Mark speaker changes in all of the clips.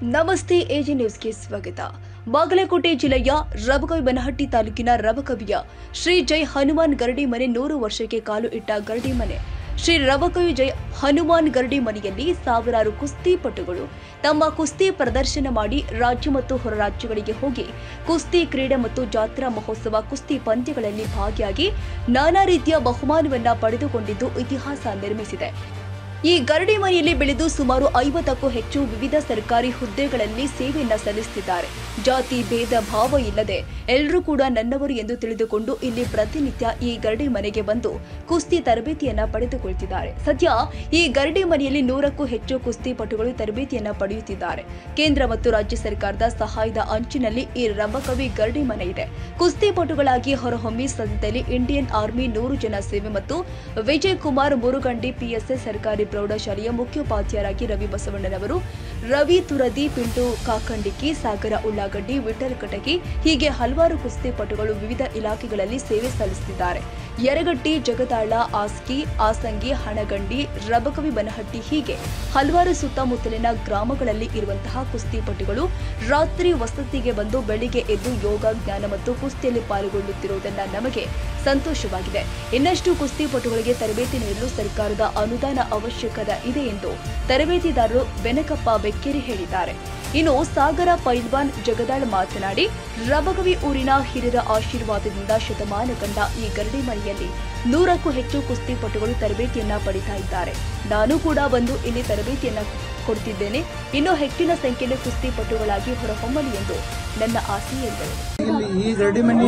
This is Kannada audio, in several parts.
Speaker 1: ನಮಸ್ತೆ ಎಜಿ ನ್ಯೂಸ್ಗೆ ಸ್ವಾಗತ ಬಾಗಲಕೋಟೆ ಜಿಲ್ಲೆಯ ರಬಕವಿ ಬನಹಟ್ಟಿ ತಾಲೂಕಿನ ರಬಕವಿಯ ಶ್ರೀ ಜೈ ಹನುಮಾನ್ ಗರಡಿ ಮನೆ ನೂರು ವರ್ಷಕ್ಕೆ ಕಾಲು ಇಟ್ಟ ಗರಡಿ ಮನೆ ಶ್ರೀ ರಬಕವಿ ಜೈ ಹನುಮಾನ್ ಗರಡಿ ಮನೆಯಲ್ಲಿ ಸಾವಿರಾರು ಕುಸ್ತಿಪಟುಗಳು ತಮ್ಮ ಕುಸ್ತಿ ಪ್ರದರ್ಶನ ಮಾಡಿ ರಾಜ್ಯ ಮತ್ತು ಹೊರ ರಾಜ್ಯಗಳಿಗೆ ಹೋಗಿ ಕುಸ್ತಿ ಕ್ರೀಡೆ ಮತ್ತು ಜಾತ್ರಾ ಮಹೋತ್ಸವ ಕುಸ್ತಿ ಪಂದ್ಯಗಳಲ್ಲಿ ಭಾಗಿಯಾಗಿ ನಾನಾ ರೀತಿಯ ಬಹುಮಾನವನ್ನ ಪಡೆದುಕೊಂಡಿದ್ದು ಇತಿಹಾಸ ನಿರ್ಮಿಸಿದೆ ಈ ಗರಡಿ ಮನೆಯಲ್ಲಿ ಬೆಳೆದು ಸುಮಾರು ಐವತ್ತಕ್ಕೂ ಹೆಚ್ಚು ವಿವಿಧ ಸರ್ಕಾರಿ ಹುದ್ದೆಗಳಲ್ಲಿ ಸೇವೆಯನ್ನ ಸಲ್ಲಿಸುತ್ತಿದ್ದಾರೆ ಜಾತಿ ಭೇದ ಭಾವ ಇಲ್ಲದೆ ಎಲ್ಲರೂ ಕೂಡ ನನ್ನವರು ಎಂದು ತಿಳಿದುಕೊಂಡು ಇಲ್ಲಿ ಪ್ರತಿನಿತ್ಯ ಈ ಗರಡಿ ಮನೆಗೆ ಬಂದು ಕುಸ್ತಿ ತರಬೇತಿಯನ್ನ ಪಡೆದುಕೊಳ್ತಿದ್ದಾರೆ ಸದ್ಯ ಈ ಗರಡಿ ಮನೆಯಲ್ಲಿ ನೂರಕ್ಕೂ ಹೆಚ್ಚು ಕುಸ್ತಿಪಟುಗಳು ತರಬೇತಿಯನ್ನ ಪಡೆಯುತ್ತಿದ್ದಾರೆ ಕೇಂದ್ರ ಮತ್ತು ರಾಜ್ಯ ಸರ್ಕಾರದ ಸಹಾಯದ ಅಂಚಿನಲ್ಲಿ ಈ ರಬಕವಿ ಗರಡಿ ಮನೆ ಇದೆ ಕುಸ್ತಿಪಟುಗಳಾಗಿ ಹೊರಹೊಮ್ಮಿ ಸದ್ಯದಲ್ಲಿ ಇಂಡಿಯನ್ ಆರ್ಮಿ ನೂರು ಜನ ಸೇವೆ ಮತ್ತು ವಿಜಯ್ ಕುಮಾರ್ ಮುರುಗಂಡಿ ಪಿಎಸ್ಎ ಸರ್ಕಾರಿ ಪ್ರೌಢಶಾಲೆಯ ಮುಖ್ಯೋಪಾಧ್ಯಾಯರಾಗಿ ರವಿ ಬಸವಣ್ಣನವರು ರವಿ ತುರದಿ ಪಿಂಟು ಕಾಕಂಡಿಕಿ ಸಾಗರ ಉಳ್ಳಾಗಡ್ಡಿ ವಿಠಲ್ ಕಟಕಿ ಹೀಗೆ ಹಲವಾರು ಕುಸ್ತಿಪಟುಗಳು ವಿವಿಧ ಇಲಾಖೆಗಳಲ್ಲಿ ಸೇವೆ ಸಲ್ಲಿಸುತ್ತಿದ್ದಾರೆ ಯರಗಟ್ಟಿ ಜಗದಾಳ ಆಸ್ಕಿ ಆಸಂಗಿ ಹಣಗಂಡಿ ರಬಕವಿ ಬನಹಟ್ಟಿ ಹೀಗೆ ಹಲವಾರು ಸುತ್ತಮುತ್ತಲಿನ ಗ್ರಾಮಗಳಲ್ಲಿ ಇರುವಂತಹ ಕುಸ್ತಿಪಟುಗಳು ರಾತ್ರಿ ವಸತಿಗೆ ಬಂದು ಬೆಳಿಗ್ಗೆ ಎದ್ದು ಯೋಗ ಜ್ಞಾನ ಮತ್ತು ಕುಸ್ತಿಯಲ್ಲಿ ಪಾಲ್ಗೊಳ್ಳುತ್ತಿರುವುದನ್ನ ನಮಗೆ ಸಂತೋಷವಾಗಿದೆ ಇನ್ನಷ್ಟು ಕುಸ್ತಿಪಟುಗಳಿಗೆ ತರಬೇತಿ ನೀಡಲು ಸರ್ಕಾರದ ಅನುದಾನ ಅವಶ್ಯಕತೆ ಇದೆ ಎಂದು ತರಬೇತಿದಾರರು ಬೆನಕಪ್ಪ ಬೆಕ್ಕೇರಿ ಹೇಳಿದ್ದಾರೆ ಇನ್ನು ಸಾಗರ ಪೈಲ್ವಾನ್ ಜಗದಾಳ್ ಮಾತನಾಡಿ ರಬಗವಿ ಊರಿನ ಹಿರಿಯರ ಆಶೀರ್ವಾದದಿಂದ ಶತಮಾನ ಕಂಡ ಈ ಗರಡಿ ಮನೆಯಲ್ಲಿ ನೂರಕ್ಕೂ ಹೆಚ್ಚು ಕುಸ್ತಿಪಟುಗಳು ತರಬೇತಿಯನ್ನ ಪಡಿತಾ ಇದ್ದಾರೆ ನಾನು ಕೂಡ ಬಂದು ಇಲ್ಲಿ ತರಬೇತಿಯನ್ನ ಕೊಡ್ತಿದ್ದೇನೆ ಇನ್ನೂ ಹೆಚ್ಚಿನ ಸಂಖ್ಯೆಯಲ್ಲಿ ಕುಸ್ತಿಪಟುಗಳಾಗಿ ಹೊರಹೊಮ್ಮಲಿ ಎಂದು ನನ್ನ ಆಸೆ ಎಂದರು
Speaker 2: ಇಲ್ಲಿ ಈ ಗರಡಿ ಮನೆ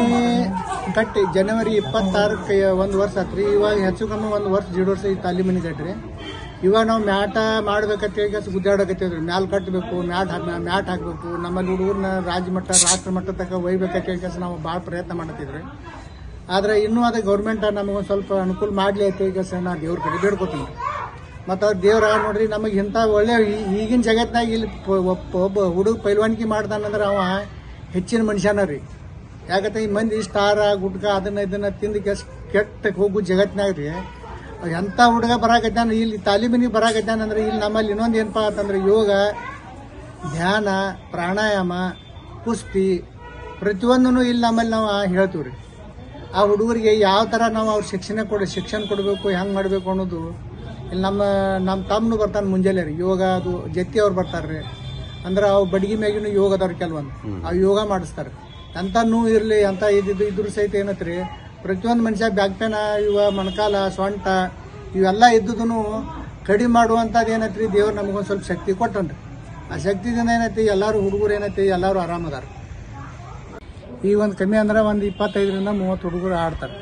Speaker 2: ಕಟ್ಟಿ ಜನವರಿ ಇಪ್ಪತ್ತಾರಕ್ಕೆ ಒಂದು ವರ್ಷ ಆತ್ರಿ ಇವಾಗ ಹೆಚ್ಚು ಕಮ್ಮಿ ಒಂದು ವರ್ಷ ಜೀಡ್ ವರ್ಷ ಈ ತಾಲಿ ಮನೆ ಕಟ್ರಿ ಇವಾಗ ನಾವು ಮ್ಯಾಟ ಮಾಡ್ಬೇಕಂತ ಹೇಳಿ ಗುದ್ದಾಡಕತ್ತಿದ್ರಿ ಮ್ಯಾಲ್ ಕಟ್ಟಬೇಕು ಮ್ಯಾಟ್ ಹಾಕ್ ಮ್ಯಾಟ್ ಹಾಕಬೇಕು ನಮ್ಮಲ್ಲಿ ಹುಡುಗರನ್ನ ರಾಜ್ಯ ಮಟ್ಟ ರಾಷ್ಟ್ರ ಮಟ್ಟ ತನಕ ಒಯ್ಬೇಕಂತ ಹೇಳಿ ಕೆಲಸ ನಾವು ಭಾಳ ಪ್ರಯತ್ನ ಮಾಡತ್ತಿದ್ರಿ ಆದ್ರೆ ಇನ್ನೂ ಅದು ಗೌರ್ಮೆಂಟ್ ನಮಗೊಂದು ಸ್ವಲ್ಪ ಅನುಕೂಲ ಮಾಡಲಿ ಅಂತ ಹೇಳಿ ಕೆಲಸ ನಾ ದೇವ್ರ ಕಡೆ ಬೇಡ್ಕೊತೀನಿ ಮತ್ತು ಅವ್ರ ದೇವ್ರ ನೋಡ್ರಿ ನಮಗೆ ಇಂಥ ಒಳ್ಳೆ ಈ- ಈಗಿನ ಜಗತ್ನಾಗ ಇಲ್ಲಿ ಪ- ಒಬ್ಬ ಒಬ್ಬ ಹುಡುಗ ಪೈಲ್ವಾನಿಕೆ ಮಾಡ್ತಾನಂದ್ರೆ ಅವ ಹೆಚ್ಚಿನ ಮನುಷ್ಯನ ರೀ ಯಾಕಂದ್ರೆ ಈ ಮಂದಿ ಸ್ಟಾರ ಗುಟ್ಕ ಅದನ್ನ ಇದನ್ನ ತಿಂದು ಕೆಸ್ ಕೆಟ್ಟ ಹೋಗು ಜಗತ್ನಾಗ ರೀ ಎಂಥ ಹುಡುಗ ಬರಾಕತ್ತಾನ ಇಲ್ಲಿ ತಾಲೀಮಿನಿಗೆ ಬರಾಕತ್ತಾನ ಅಂದ್ರೆ ಇಲ್ಲಿ ನಮ್ಮಲ್ಲಿ ಇನ್ನೊಂದು ಏನಪ್ಪ ಅಂತಂದ್ರೆ ಯೋಗ ಧ್ಯಾನ ಪ್ರಾಣಾಯಾಮ ಕುಸ್ತಿ ಪ್ರತಿಯೊಂದನ್ನು ಇಲ್ಲಿ ನಮ್ಮಲ್ಲಿ ನಾವು ಹೇಳ್ತೀವಿ ರೀ ಆ ಹುಡುಗರಿಗೆ ಯಾವ ಥರ ನಾವು ಅವ್ರ ಶಿಕ್ಷಣ ಕೊಡ ಶಿಕ್ಷಣ ಕೊಡಬೇಕು ಹೆಂಗೆ ಮಾಡಬೇಕು ಅನ್ನೋದು ಇಲ್ಲಿ ನಮ್ಮ ನಮ್ಮ ತಮ್ಮನು ಬರ್ತಾನೆ ಮುಂಜಾನೆ ರೀ ಯೋಗ ಅದು ಜತ್ತಿ ಅವ್ರು ಬರ್ತಾರೆ ಅಂದ್ರೆ ಅವು ಬಡಗಿ ಮ್ಯಾಗಿನೂ ಯೋಗ ಅದಾವ್ರಿ ಕೆಲವೊಂದು ಅವು ಯೋಗ ಮಾಡಿಸ್ತಾರೆ ಎಂಥ ನೋವು ಇರಲಿ ಎಂಥ ಇದ್ದಿದ್ದು ಇದ್ರ ಸಹಿತ ಏನತ್ರಿ ಪ್ರತಿಯೊಂದು ಮನುಷ್ಯ ಬ್ಯಾಕ್ ಪೇನ ಇವ ಮೊಣಕಾಲ ಸೊಂಟ ಇವೆಲ್ಲ ಇದ್ದುದೂ ಕಡಿಮೆ ಮಾಡುವಂಥದ್ದು ಏನೈತ್ರಿ ದೇವ್ರು ನಮಗೊಂದು ಸ್ವಲ್ಪ ಶಕ್ತಿ ಕೊಟ್ಟನ್ರಿ ಆ ಶಕ್ತಿದಿಂದ ಏನೈತಿ ಎಲ್ಲರೂ ಹುಡುಗರು ಏನೈತಿ ಎಲ್ಲರೂ ಆರಾಮದಾರ ಈ ಒಂದು ಕಮ್ಮಿ ಅಂದ್ರೆ ಒಂದು ಇಪ್ಪತ್ತೈದರಿಂದ ಮೂವತ್ತು ಹುಡುಗರು ಆಡ್ತಾರೆ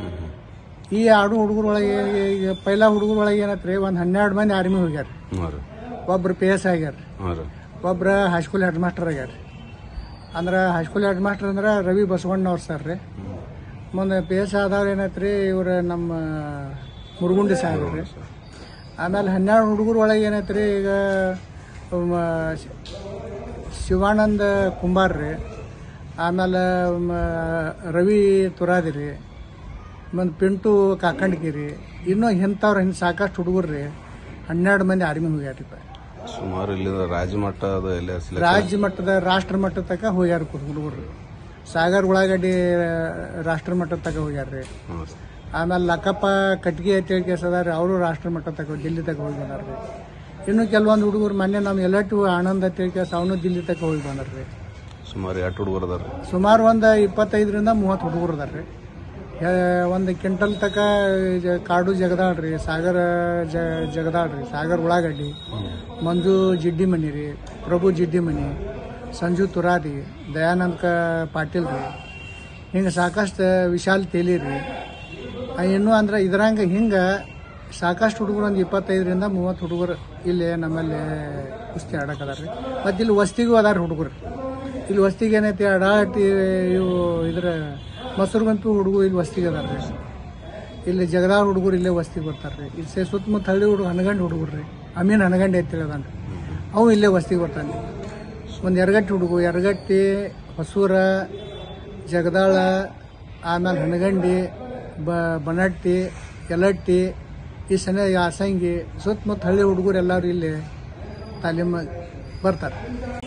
Speaker 2: ಈ ಆಡು ಹುಡುಗರೊಳಗೆ ಈಗ ಪೈಲ ಹುಡುಗರೊಳಗೆ ಏನತ್ರಿ ಒಂದು ಹನ್ನೆರಡು ಮಂದಿ ಆರ್ಮಿ ಹೋಗ್ಯಾರ
Speaker 3: ಹಾಂ ರೀ
Speaker 2: ಒಬ್ರು ಪಿ ಎಸ್ ಆಗ್ಯಾರ
Speaker 3: ಹಾಂ ರೀ
Speaker 2: ಒಬ್ರು ಹೈಸ್ಕೂಲ್ ಹೆಡ್ ಮಾಸ್ಟರ್ ಆಗ್ಯಾರ ಅಂದ್ರೆ ಹೈಸ್ಕೂಲ್ ಹೆಡ್ ಮಾಸ್ಟರ್ ಅಂದ್ರೆ ರವಿ ಬಸವಣ್ಣವ್ರು ಸರ್ ರೀ ಮುಂದೆ ಪಿ ಎಸ್ ಆದವ್ರು ಏನೈತ್ರಿ ಇವ್ರು ನಮ್ಮ ಮುರುಗುಂಡಿ ಸಾಹೇಬ್ರು ರೀ ಆಮೇಲೆ ಹನ್ನೆರಡು ಹುಡುಗರ ಒಳಗೆ ಏನೈತ್ರಿ ಈಗ ಮ, ಶಿ- ಶಿವಾನಂದ ಕುಂಬಾರ್ ರೀ ಆಮೇಲೆ ಮ, ರವಿ ತುರಾದಿ ರೀ ಮತ್ತು ಪಿಂಟು ಕಾಕಂಡ್ಗಿರಿ ಇನ್ನೂ ಇಂಥವ್ರು ಹಿಂಗೆ ಸಾಕಷ್ಟು ಹುಡುಗರು ರೀ ಹನ್ನೆರಡು ಮಂದಿ ಆರ್ಮಿ ಹೋಗ್ಯಾರಿಪ್ಪ
Speaker 3: ಸುಮಾರು ಇಲ್ಲಿ ರಾಜ್ಯ ಮಟ್ಟ ಅದು ಎಲ್ಲ select-
Speaker 2: ರಾಜ್ಯ ಮಟ್ಟದ ರಾಷ್ಟ್ರ ಮಟ್ಟದ ತನಕ ಹೋಗ್ಯಾರ ಹುಡುಗರು ಸಾಗರ್ ಉಳ್ಳಾಗಡ್ಡಿ ರಾಷ್ಟ್ರ ಮಟ್ಟದ ತನಕ ಹೋಗ್ಯಾರ್ರಿ
Speaker 3: ಹಾಂ ರೀ
Speaker 2: ಆಮೇಲೆ ಲಕ್ಕಪ್ಪ ಕಟ್ಗೆ ಅಂತೇಳಿ ಕೇಸ್ ಅದಾರ ಅವರು ರಾಷ್ಟ್ರ ಮಟ್ಟ ತಕ ದಿಲ್ಲಿ ತಕ ಹೋಗಿ ಬಂದಾರ್ರಿ ಇನ್ನು ಕೆಲವೊಂದು ಹುಡುಗರು ಮೊನ್ನೆ ನಮ್ಮ ಎಲ್ಲಟು ಆನಂದ್ ಅಂತೇಳಿ ಕೇಸ್ ಅವನು ದಿಲ್ಲಿ ತಕ ಹೋಗಿ ಬಂದಾರ್ರಿ
Speaker 3: ಸುಮಾರು ಎಷ್ಟು ಹುಡುಗರು ಅದಾರ ರೀ
Speaker 2: ಸುಮಾರು ಒಂದು ಇಪ್ಪತ್ತೈದರಿಂದ ಮೂವತ್ತು ಹುಡುಗರು ಅದಾರ್ರಿ ಒಂದು ಕ್ವಿಂಟಲ್ ತಕ ಜ- ಕಾಡು ಜಗದಾಳ್ರಿ ಸಾಗರ ಜ ಜಗದಾಳ್ರಿ ಸಾಗರ್ ಉಳ್ಳಾಗಡ್ಡಿ ಮಂಜು ಜಿಡ್ಡಿ ಮನಿ ರೀ ಪ್ರಭು ಜಿಡ್ಡಿ ಮನಿ ಸಂಜು ತುರಾದಿ ದಯಾನಂದ ಕ ಪಾಟೀಲ್ ರೀ ಹಿಂಗೆ ಸಾಕಷ್ಟು ವಿಶಾಲ್ ತೇಲಿ ರೀ ಆ, ಇನ್ನು ಅಂದ್ರೆ ಇದ್ರಂಗೆ ಹಿಂಗೆ ಸಾಕಷ್ಟು ಹುಡುಗರು ಒಂದು ಇಪ್ಪತ್ತೈದರಿಂದ ಮೂವತ್ತು ಹುಡುಗರು ಇಲ್ಲಿ ನಮ್ಮಲ್ಲಿ ಕುಸ್ತಿ ಆಡಕದಾರ ರೀ ಮತ್ತು ಇಲ್ಲಿ ವಸ್ತಿಗೂ ಅದಾರ ಹುಡುಗರು ಇಲ್ಲಿ ವಸ್ತಿಗೆ ಏನೈತಿ ಅಡಾಟಿ ಇವು ಇದ್ರ ಮೊಸರು ಗಂಪು ಹುಡುಗರು ಇಲ್ಲಿ ವಸ್ತಿಗೆ ಅದಾರ ರೀ ಇಲ್ಲಿ ಜಗದಾಳ ಹುಡುಗರು ಇಲ್ಲೇ ವಸ್ತಿಗೆ ಬರ್ತಾರೆ ರೀ ಇಲ್ಲಿ ಸೇ ಸುತ್ತಮುತ್ತ ಹಳ್ಳಿ ಹುಡುಗ ಹನಗಂಡಿ ಹುಡುಗರು ರೀ ಅಮೀನ್ ಹನಗಂಡಿ ಅಂತೇಳಿ ಅದಾನ ರೀ ಅವು ಇಲ್ಲೇ ವಸ್ತಿಗೆ ಬರ್ತಾನೆ ಒಂದು ಎರಗಟ್ಟಿ ಹುಡುಗು ಎರಗಟ್ಟಿ ಹೊಸೂರ ಜಗದಾಳ ಆಮೇಲೆ ಹನಗಂಡಿ ಬ ಬನಟ್ಟಿ ಯಲಟ್ಟಿ ಈ ಸಣ್ಣ ಯಾಸಂಗಿ ಸುತ್ತಮುತ್ತ ಹಳ್ಳಿ ಹುಡುಗರು ಎಲ್ಲರೂ ಇಲ್ಲಿ ತಾಲೀಮ್ ಬರ್ತಾರೆ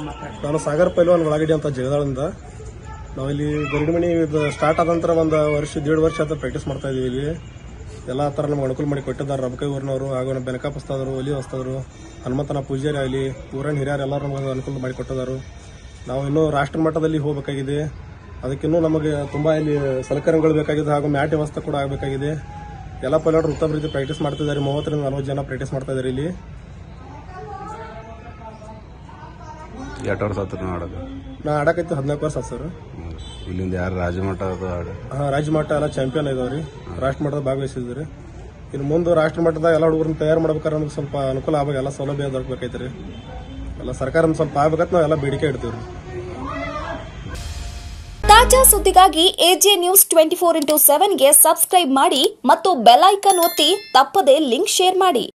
Speaker 4: ನಾನು ಸಾಗರ್ ಪೈಲ್ವಾನ್ ಒಳಗಡೆ ಅಂತ ಜಗದಾಳದಿಂದ ನಾವಿಲ್ಲಿ ಗರುಡಿಮಣಿ ಇದು ಸ್ಟಾರ್ಟ್ ಆದ ನಂತರ ಒಂದು ವರ್ಷ ದೇಡ್ ವರ್ಷ ಅಂತ ಪ್ರಾಕ್ಟೀಸ್ ಮಾಡ್ತಾ ಇದೀವಿ ಇಲ್ಲಿ ಎಲ್ಲ ಥರ ನಮ್ಗೆ ಅನುಕೂಲ ಮಾಡಿ ಕೊಟ್ಟಿದ್ದಾರೆ ರಬಕೈ ಊರಿನವರು ಹಾಗೂ ನಮ್ಮ ಬೆನಕ ಉಸ್ತಾದರು ಒಲಿ ಉಸ್ತಾದರು ಹನುಮಂತನ ಪೂಜಾರಿ ಆಗಲಿ ಊರನ್ ಹಿರಿಯರು ಎಲ್ಲರೂ ನಮಗೆ ಅನುಕೂಲ ಮಾಡಿ ಕೊಟ್ಟಿದ್ದಾರೆ ನಾವು ಇನ್ನೂ ರಾಷ್ಟ್ರ ಮಟ್ಟದಲ್ಲಿ ಹೋಗಬೇಕಾಗಿದೆ ಅದಕ್ಕಿನ್ನೂ ನಮಗೆ ತುಂಬ ಇಲ್ಲಿ ಸಲಕರಣೆಗಳು ಬೇಕಾಗಿದೆ ಹಾಗೂ ಮ್ಯಾಟ್ ವ್ಯವಸ್ಥೆ ಕೂಡ ಆಗಬೇಕಾಗಿದೆ ಎಲ್ಲ ಪೈಲಟ್ರು ಉತ್ತಮ ರೀತಿ ಪ್ರಾಕ್ಟೀಸ್ ಮಾಡ್ತಿದ್ದಾರೆ ಮೂವತ್ತರಿಂದ ನಲವತ್ತು ಜನ ಪ್ರಾಕ್ಟೀಸ್ ಮಾಡ್ತಾ ಇದ್ದಾರೆ ಇಲ್ಲಿ
Speaker 3: ಎಷ್ಟು ವರ್ಷ ಆತ್ರಿ ನಾ ಆಡೋದು
Speaker 4: ನಾ ಆಡಕೈತಿ ಹದಿನಾಲ್ಕು ವರ್ಷ ಆತ್ ಸರ್
Speaker 3: ಹ್ಮ್. ಇಲ್ಲಿಂದ ಯಾರು ರಾಜಮಠ ಅದು ಆಡ
Speaker 4: ಹಾ, ರಾಜ್ಯ ಮಟ್ಟ ಎಲ್ಲ ಚಾಂಪಿಯನ್ ಇದಾವ್ರಿ ರಾಷ್ಟ್ರ ಮಟ್ಟದ ಭಾಗವಹಿಸಿದ್ರಿ ಇನ್ನು ಮುಂದೆ ರಾಷ್ಟ್ರ ಮಟ್ಟದಾಗ ಎಲ್ಲ ಹುಡುಗರನ್ನ ತಯಾರು ಮಾಡ್ಬೇಕಾದ್ರೆ ನಮ್ಗೆ ಸ್ವಲ್ಪ ಅನುಕೂಲ ಆಗ್ಬೇಕು ಎಲ್ಲ ಸೌಲಭ್ಯ ದೊರಕಬೇಕೈತ್ರಿ ಎಲ್ಲ ಸರ್ಕಾರ ಸ್ವಲ್ಪ ಆಗ್ಬೇಕಂತ ನಾವೆಲ್ಲ ಬೇಡಿಕೆ ಇಡ್ತೀವ್ರಿ
Speaker 5: ತಾಜಾ ಸುದ್ದಿಗಾಗಿ AJ news twenty four into ಸೆವೆನ್ಗೆ ಸಬ್ಸ್ಕ್ರೈಬ್ ಮಾಡಿ ಮತ್ತು ಬೆಲ್ ಐಕನ್ ಒತ್ತಿ ತಪ್ಪದೇ ಲಿಂಕ್ ಶೇರ್ ಮಾಡಿ